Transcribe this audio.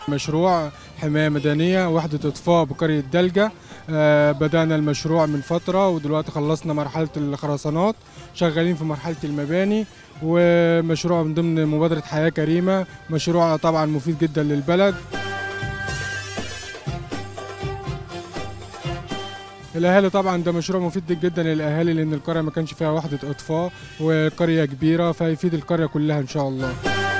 مشروع حماية مدنية وحدة إطفاء بقرية دلجة آه، بدأنا المشروع من فترة ودلوقتي خلصنا مرحلة الخرسانات شغالين في مرحلة المباني ومشروع من ضمن مبادرة حياة كريمة مشروع طبعا مفيد جدا للبلد الاهالي طبعا ده مشروع مفيد جدا للاهالي لان القريه ما كانش فيها وحده اطفاء وقريه كبيره فيفيد القريه كلها ان شاء الله